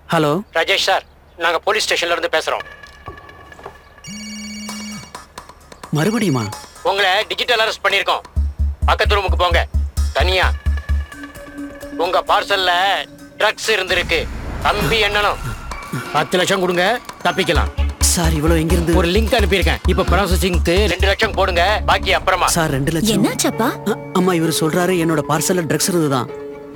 hello Rajesh sir நாங்க police ஸ்டேஷன்ல இருந்து பேசுறோம் மறுபடியுமா உங்களை டிஜிட்டல் அரெஸ்ட் பண்ணிருக்கோம் பக்கத்து ரூமுக்கு போங்க தனியா உங்க பார்சல்ல ட்ரக்ஸ் இருந்திருக்கு தம்பி என்னனும் பத்து லட்சம் கொடுங்க தப்பிக்கலாம் சார் இவ்வளவு எங்கிருந்து ஒரு லிங்க் அனுப்பியிருக்கேன் இப்ப ப்ராசஸிங்க்கு ரெண்டு லட்சம் போடுங்க பாக்கி அப்புறமா சார் ரெண்டு லட்சம் என்னாச்சப்பா அ- அம்மா இவர் சொல்றாரு என்னோட பார்சல்ல ட்ரக்ஸ் இருந்துதான்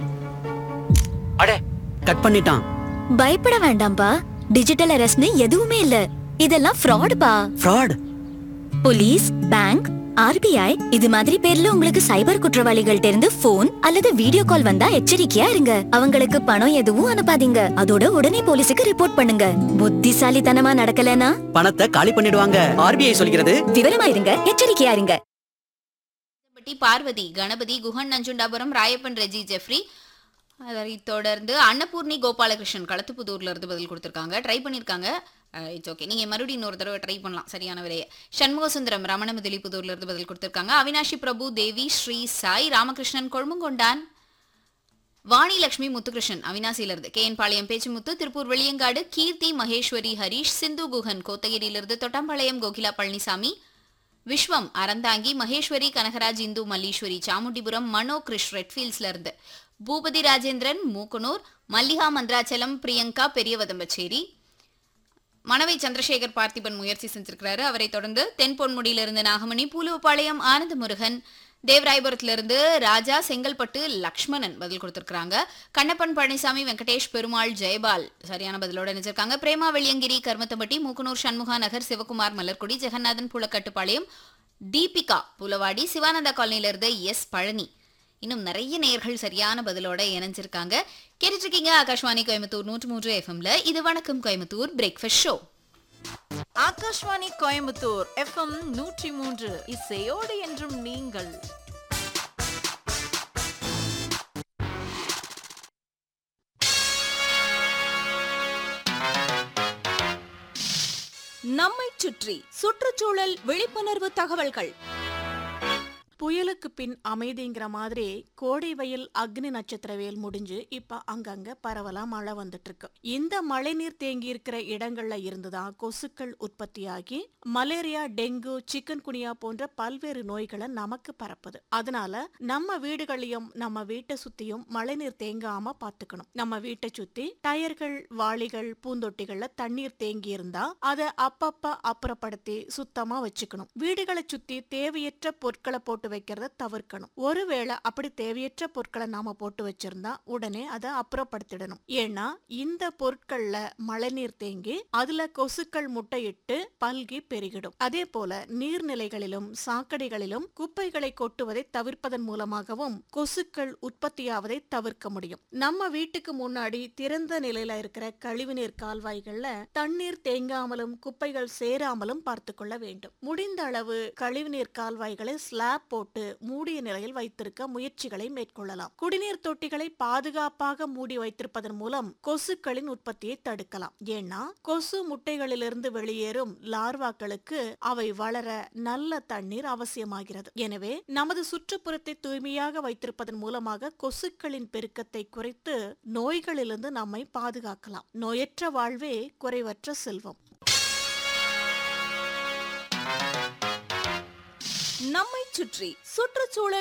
அடே கட் பண்ணிட்டான் பயப்பட வேண்டாம்ப்பா டிஜிட்டல் அரெஸ்ட்னு எதுவுமே இல்ல இதெல்லாம் ஃப்ராடுப்பா ஃப்ராட் போலீஸ் பேங்க் ஆர்பிஐ இது மாதிரி பேர்ல உங்களுக்கு சைபர் குற்றவாளிகள்ட்ட இருந்து போன் அல்லது வீடியோ கால் வந்தா எச்சரிக்கையா இருங்க அவங்களுக்கு பணம் எதுவும் அனுப்பாதீங்க அதோட உடனே போலீஸுக்கு ரிப்போர்ட் பண்ணுங்க புத்திசாலித்தனமா நடக்கலனா பணத்தை காலி பண்ணிடுவாங்க ஆர்பிஐ சொல்கிறது விவரமா இருங்க எச்சரிக்கையா இருங்க பட்டி பார்வதி கணபதி குஹன் நஞ்சுண்டாபுரம் ராயப்பன் ரெஜி ஜெஃப்ரி அதை தொடர்ந்து அன்னபூர்ணி கோபாலகிருஷ்ணன் களத்துப்புதூர்ல இருந்து பதில் கொடுத்துருக்காங்க ட்ரை பண்ணியிருக்காங்க இட்ஸ் ஓகே நீங்க மறுபடியும் இன்னொரு தடவை ட்ரை பண்ணலாம் சரியான விலையை சண்முகசுந்தரம் ரமணமுதலி புதூர்ல இருந்து பதில் கொடுத்துருக்காங்க அவினாஷி பிரபு தேவி ஸ்ரீ சாய் ராமகிருஷ்ணன் கொழுமங்கொண்டான் வாணி லட்சுமி முத்துகிருஷ்ணன் அவினாசியிலிருந்து கே என் பாளையம் பேச்சுமுத்து திருப்பூர் வெளியங்காடு கீர்த்தி மகேஸ்வரி ஹரீஷ் சிந்து குஹன் கோத்தகிரியிலிருந்து தொட்டம்பாளையம் கோகிலா பழனிசாமி விஸ்வம் அறந்தாங்கி மகேஸ்வரி கனகராஜ் இந்து மல்லீஸ்வரி சாமுண்டிபுரம் மனோ கிருஷ் ரெட்ஃபீல்ட்ஸ்ல இருந்து பூபதி ராஜேந்திரன் மூக்கனூர் மல்லிகா மந்திராச்சலம் பிரியங்கா பெரியவதம்பச்சேரி மணவை சந்திரசேகர் பார்த்திபன் முயற்சி செஞ்சிருக்கிறாரு அவரை தொடர்ந்து தென்பொன்முடியிலிருந்து நாகமணி பூலுவப்பாளையம் ஆனந்த முருகன் தேவராயபுரத்திலிருந்து ராஜா செங்கல்பட்டு லக்ஷ்மணன் பதில் கொடுத்திருக்காங்க கண்ணப்பன் பழனிசாமி வெங்கடேஷ் பெருமாள் ஜெயபால் சரியான பதிலோட நினைச்சிருக்காங்க பிரேமா வெள்ளியங்கிரி கர்மத்தம்பட்டி மூக்கனூர் சண்முகா நகர் சிவகுமார் மலர்குடி ஜெகநாதன் புலக்கட்டுப்பாளையம் தீபிகா புலவாடி சிவானந்தா காலனியிலிருந்து எஸ் பழனி இன்னும் நிறைய நேயர்கள் சரியான பதிலோட இணைஞ்சிருக்காங்க கேட்டுட்டு இருக்கீங்க ஆகாஷ்வாணி கோயம்புத்தூர் நூற்று மூன்று எஃப்எம்ல இது வணக்கம் Coimbatore breakfast show Akashvani Coimbatore FM நூற்றி மூன்று இசையோடு என்றும் நீங்கள் நம்மைச் சுற்றி சுற்றுச்சூழல் விழிப்புணர்வு தகவல்கள் புயலுக்கு பின் அமைதிங்கிற மாதிரி கோடை வெயில் அக்னி நட்சத்திர வெயில் முடிஞ்சு இப்ப அங்கங்க பரவலா மழை வந்துட்டு இருக்கு இந்த மழைநீர் தேங்கி இருக்கிற இடங்கள்ல இருந்துதான் கொசுக்கள் உற்பத்தியாகி மலேரியா டெங்கு சிக்கன் குனியா போன்ற பல்வேறு நோய்களை நமக்கு பரப்புது அதனால நம்ம வீடுகளையும் நம்ம வீட்டை சுத்தியும் மழைநீர் தேங்காம பாத்துக்கணும் நம்ம வீட்டை சுத்தி டயர்கள் வாளிகள் பூந்தொட்டிகள்ல தண்ணீர் தேங்கி இருந்தா அதை அப்பப்ப அப்புறப்படுத்தி சுத்தமா வச்சுக்கணும் வீடுகளை சுத்தி தேவையற்ற பொருட்களை போட்டு வைக்கிறத தவிர்க்கணும் ஒருவேளை அப்படி தேவையற்ற பொருட்களை நாம போட்டு வச்சிருந்தா உடனே அதை அப்புறப்படுத்திடணும் ஏன்னா இந்த பொருட்கள்ல மழைநீர் தேங்கி அதுல கொசுக்கள் முட்டையிட்டு பல்கி பெருகிடும் அதே போல நீர்நிலைகளிலும் சாக்கடைகளிலும் குப்பைகளை கொட்டுவதை தவிர்ப்பதன் மூலமாகவும் கொசுக்கள் உற்பத்தியாவதை தவிர்க்க முடியும் நம்ம வீட்டுக்கு முன்னாடி திறந்த நிலையில இருக்கிற கழிவுநீர் கால்வாய்கள்ல தண்ணீர் தேங்காமலும் குப்பைகள் சேராமலும் பார்த்து கொள்ள வேண்டும் முடிந்த அளவு கழிவுநீர் கால்வாய்களை ஸ்லாப் போட்டு மூடிய நிலையில் வைத்திருக்க முயற்சிகளை மேற்கொள்ளலாம் குடிநீர் தொட்டிகளை பாதுகாப்பாக மூடி வைத்திருப்பதன் மூலம் கொசுக்களின் உற்பத்தியை தடுக்கலாம் ஏன்னா கொசு முட்டைகளிலிருந்து வெளியேறும் லார்வாக்களுக்கு அவை வளர நல்ல தண்ணீர் அவசியமாகிறது எனவே நமது சுற்றுப்புறத்தை தூய்மையாக வைத்திருப்பதன் மூலமாக கொசுக்களின் பெருக்கத்தை குறைத்து நோய்களிலிருந்து நம்மை பாதுகாக்கலாம் நோயற்ற வாழ்வே குறைவற்ற செல்வம் நம்மைச் சுற்றி சுற்றுச்சூழல்